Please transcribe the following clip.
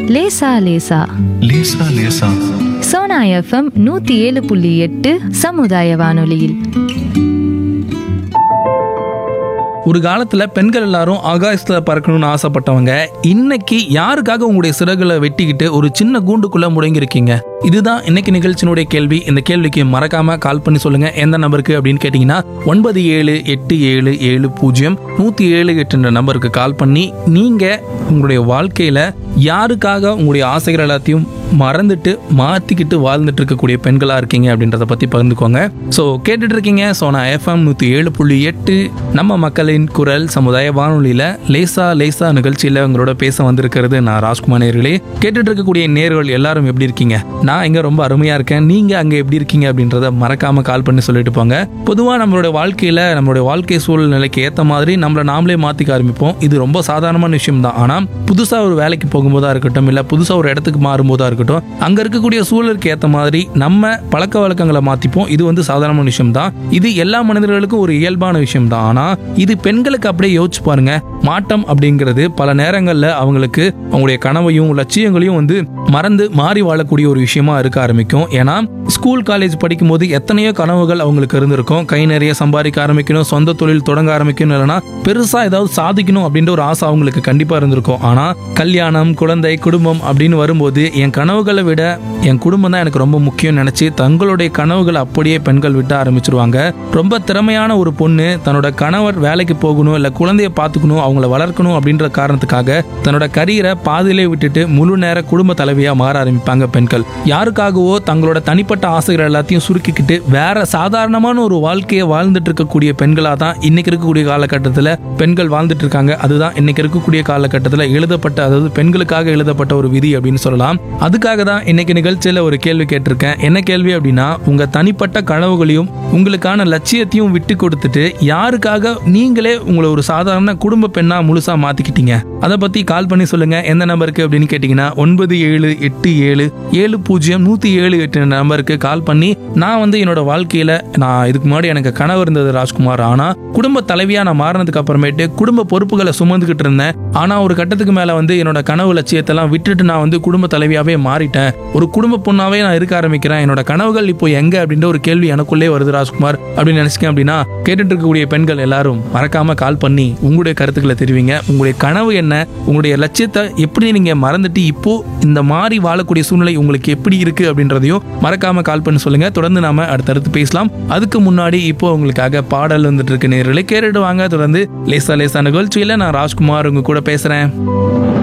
லேசா லேசா லேசா லேசா சோனா எஃப்எம் நூத்தி ஏழு புள்ளி எட்டு சமுதாய வானொலியில் ஒரு காலத்துல பெண்கள் எல்லாரும் ஆகாயத்துல பறக்கணும்னு ஆசைப்பட்டவங்க இன்னைக்கு யாருக்காக உங்களுடைய சிறகுகளை வெட்டிக்கிட்டு ஒரு சின்ன கூண்டுக்குள்ள முடங்கியிருக்கீங்க இதுதான் இன்னைக்கு நிகழ்ச்சியினுடைய கேள்வி இந்த கேள்விக்கு மறக்காம கால் பண்ணி சொல்லுங்க எந்த நம்பருக்கு அப்படின்னு கேட்டீங்கன்னா ஒன்பது ஏழு எட்டு ஏழு ஏழு பூஜ்ஜியம் நூத்தி ஏழு எட்டுன்ற நம்பருக்கு கால் பண்ணி நீங்க உங்களுடைய வாழ்க்கையில யாருக்காக உங்களுடைய ஆசைகள் எல்லாத்தையும் மறந்துட்டு மாத்திக்கிட்டு வாழ்ந்துட்டு இருக்கக்கூடிய பெண்களா இருக்கீங்க அப்படின்றத பத்தி பகிர்ந்துக்கோங்க ஸோ கேட்டுட்டு இருக்கீங்க சோனா எஃப்எம் நூத்தி ஏழு புள்ளி எட்டு நம்ம மக்களின் குரல் சமுதாய வானொலியில லேசா லேசா நிகழ்ச்சியில உங்களோட பேச வந்திருக்கிறது நான் ராஜ்குமார் நேர்களே கேட்டுட்டு இருக்கக்கூடிய நேர்கள் எல்லாரும் எப்படி இருக்கீங்க நான் இங்க ரொம்ப அருமையா இருக்கேன் நீங்க அங்க எப்படி இருக்கீங்க அப்படின்றத மறக்காம கால் பண்ணி சொல்லிட்டு போங்க பொதுவா நம்மளோட வாழ்க்கையில நம்மளுடைய வாழ்க்கை சூழ்நிலைக்கு ஏத்த மாதிரி நம்மள நாமளே மாத்திக்க ஆரம்பிப்போம் இது ரொம்ப சாதாரணமான விஷயம் தான் ஆனா புதுசா ஒரு வேலைக்கு போகும்போதா இருக்கட்டும் இல்ல புதுசா ஒரு இடத்துக்கு மாறும்போதா இருக்கட்டும் அங்க இருக்கக்கூடிய சூழலுக்கு ஏத்த மாதிரி நம்ம பழக்க வழக்கங்களை மாத்திப்போம் இது வந்து சாதாரணமான விஷயம் தான் இது எல்லா மனிதர்களுக்கும் ஒரு இயல்பான விஷயம் தான் ஆனா இது பெண்களுக்கு அப்படியே யோசிச்சு பாருங்க மாற்றம் அப்படிங்கிறது பல நேரங்கள்ல அவங்களுக்கு அவங்களுடைய கனவையும் லட்சியங்களையும் வந்து மறந்து மாறி வாழக்கூடிய ஒரு விஷயமா இருக்க ஆரம்பிக்கும் ஏன்னா ஸ்கூல் காலேஜ் படிக்கும்போது எத்தனையோ கனவுகள் அவங்களுக்கு இருந்திருக்கும் கை நிறைய சம்பாதிக்க ஆரம்பிக்கணும் சொந்த தொழில் தொடங்க ஆரம்பிக்கணும் இல்லைன்னா பெருசா ஏதாவது சாதிக்கணும் அப்படின்ற ஒரு ஆசை அவங்களுக்கு கண்டிப்பா இருந்திருக்கும் ஆனா கல்யாணம் குழந்தை குடும்பம் அப்படின்னு வரும்போது என் கனவுகளை விட என் குடும்பம் தான் எனக்கு ரொம்ப முக்கியம் நினைச்சு தங்களுடைய கனவுகளை அப்படியே பெண்கள் விட்டு ஆரம்பிச்சிருவாங்க ரொம்ப திறமையான ஒரு பொண்ணு தன்னோட கணவர் வேலைக்கு போகணும் இல்ல குழந்தைய பார்த்துக்கணும் அவங்கள வளர்க்கணும் அப்படின்ற காரணத்துக்காக தன்னோட கரியரை பாதியிலே விட்டுட்டு முழு நேர குடும்ப தலைவியா மாற ஆரம்பிப்பாங்க பெண்கள் யாருக்காகவோ தங்களோட தனிப்பட்ட ஆசைகள் எல்லாத்தையும் சுருக்கிக்கிட்டு வேற சாதாரணமான ஒரு வாழ்க்கையை வாழ்ந்துட்டு இருக்கக்கூடிய பெண்களா தான் இன்னைக்கு இருக்கக்கூடிய காலகட்டத்தில் பெண்கள் வாழ்ந்துட்டு இருக்காங்க அதுதான் இன்னைக்கு இருக்கக்கூடிய காலகட்டத்தில் எழுதப்பட்ட அதாவது பெண்களுக்காக எழுதப்பட்ட ஒரு விதி அப்படின்னு சொல்லலாம் அதுக்காக தான் இன்னைக்கு நிகழ்ச்சியில ஒரு கேள்வி கேட்டிருக்கேன் என்ன கேள்வி அப்படின்னா உங்க தனிப்பட்ட கனவுகளையும் உங்களுக்கான லட்சியத்தையும் விட்டு கொடுத்துட்டு யாருக்காக நீங்களே உங்களை ஒரு சாதாரண குடும்ப பெண்ணா முழுசா மாத்திக்கிட்டீங்க அதை பத்தி கால் பண்ணி சொல்லுங்க எந்த நம்பருக்கு அப்படின்னு கேட்டீங்கன்னா ஒன்பது ஏழு எட்டு ஏழு ஏழு பூஜ்ஜியம் நூத்தி ஏழு எட்டு நம்பருக்கு கால் பண்ணி நான் வந்து என்னோட வாழ்க்கையில நான் இதுக்கு முன்னாடி எனக்கு கனவு இருந்தது ராஜ்குமார் ஆனா குடும்ப தலைவியா நான் மாறினதுக்கு அப்புறமேட்டு குடும்ப பொறுப்புகளை சுமந்துக்கிட்டு இருந்தேன் ஆனா ஒரு கட்டத்துக்கு மேல வந்து என்னோட கனவு லட்சியத்தெல்லாம் விட்டுட்டு நான் வந்து குடும்ப தலைவியாவே மாறிட்டேன் ஒரு குடும்ப பொண்ணாவே நான் இருக்க ஆரம்பிக்கிறேன் என்னோட கனவுகள் இப்போ எங்க அப்படின்ற ஒரு கேள்வி எனக்குள்ளே வருது ராஜ்குமார் அப்படின்னு நினைச்சிக்கேன் அப்படின்னா கேட்டுட்டு இருக்கக்கூடிய பெண்கள் எல்லாரும் மறக்காம கால் பண்ணி உங்களுடைய கருத்துக்களை தெரிவிங்க உங்களுடைய கனவு என்ன உங்களுடைய லட்சியத்தை எப்படி நீங்க மறந்துட்டு இப்போ இந்த மாதிரி வாழக்கூடிய சூழ்நிலை உங்களுக்கு எப்படி இருக்கு அப்படின்றதையும் மறக்காம கால் பண்ணி சொல்லுங்க தொடர்ந்து நாம அடுத்தடுத்து பேசலாம் அதுக்கு முன்னாடி இப்போ உங்களுக்காக பாடல் வந்துட்டு இருக்கு நேர்களை கேட்டுட்டு வாங்க தொடர்ந்து லேசா லேசா நிகழ்ச்சியில நான் ராஜ்குமார் உங்க கூட பேசுறேன்